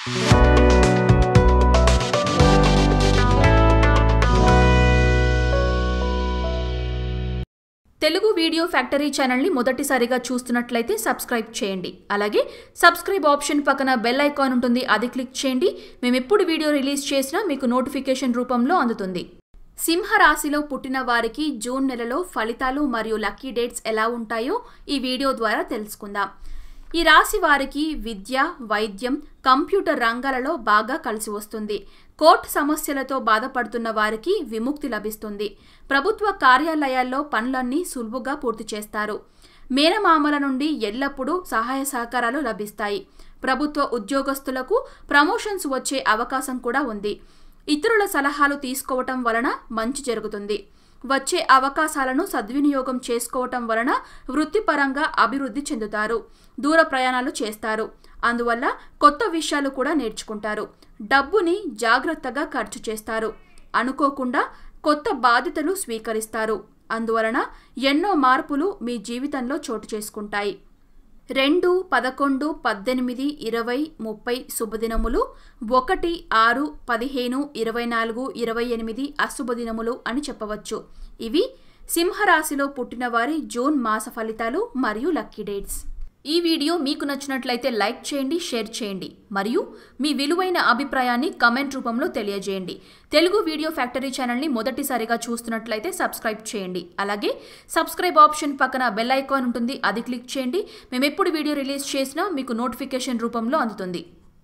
Telugu video factory ఛానల్ని మొదటిసారిగా చూస్తున్నట్లయితే సబ్స్క్రైబ్ చేయండి అలాగే సబ్స్క్రైబ్ ఆప్షన్ పక్కన బెల్ ఐకాన్ ఉంటుంది అది క్లిక్ చేయండి మేము ఎప్పుడు వీడియో రిలీజ్ చేసినా మీకు నోటిఫికేషన్ రూపంలో అందుతుంది సింహ రాశిలో పుట్టిన వారికి జూన్ నెలలో ఫలితాలు మరియు లక్కీ డేట్స్ ఎలా ఉంటాయో ఈ వీడియో ద్వారా తెలుసుకుందాం ఈ రాశి వారికి విద్య వైద్యం కంప్యూటర్ రంగాలలో బాగా కలిసి వస్తుంది కోర్టు సమస్యలతో బాధపడుతున్న వారికి విముక్తి లభిస్తుంది ప్రభుత్వ కార్యాలయాల్లో పనులన్నీ సులువుగా పూర్తి చేస్తారు మేనమామల నుండి ఎల్లప్పుడూ సహాయ సహకారాలు లభిస్తాయి ప్రభుత్వ ఉద్యోగస్తులకు ప్రమోషన్స్ వచ్చే అవకాశం కూడా ఉంది ఇతరుల సలహాలు తీసుకోవటం వలన మంచి జరుగుతుంది వచ్చే అవకాశాలను సద్వినియోగం చేసుకోవటం వలన వృత్తిపరంగా అభివృద్ధి చెందుతారు దూర ప్రయాణాలు చేస్తారు అందువల్ల కొత్త విషయాలు కూడా నేర్చుకుంటారు డబ్బుని జాగ్రత్తగా ఖర్చు చేస్తారు అనుకోకుండా కొత్త బాధ్యతలు స్వీకరిస్తారు అందువలన ఎన్నో మార్పులు మీ జీవితంలో చోటు చేసుకుంటాయి రెండు పదకొండు పద్దెనిమిది ఇరవై ముప్పై శుభదినములు ఒకటి ఆరు పదిహేను ఇరవై నాలుగు ఇరవై ఎనిమిది అశుభదినములు అని చెప్పవచ్చు ఇవి సింహరాశిలో పుట్టిన వారి జూన్ మాస ఫలితాలు మరియు లక్కీ డేట్స్ ఈ వీడియో మీకు నచ్చినట్లయితే లైక్ చేయండి షేర్ చేయండి మరియు మీ విలువైన అభిప్రాయాన్ని కమెంట్ రూపంలో తెలియజేయండి తెలుగు వీడియో ఫ్యాక్టరీ ఛానల్ని మొదటిసారిగా చూస్తున్నట్లయితే సబ్స్క్రైబ్ చేయండి అలాగే సబ్స్క్రైబ్ ఆప్షన్ పక్కన బెల్ ఐకాన్ ఉంటుంది అది క్లిక్ చేయండి మేము ఎప్పుడు వీడియో రిలీజ్ చేసినా మీకు నోటిఫికేషన్ రూపంలో అందుతుంది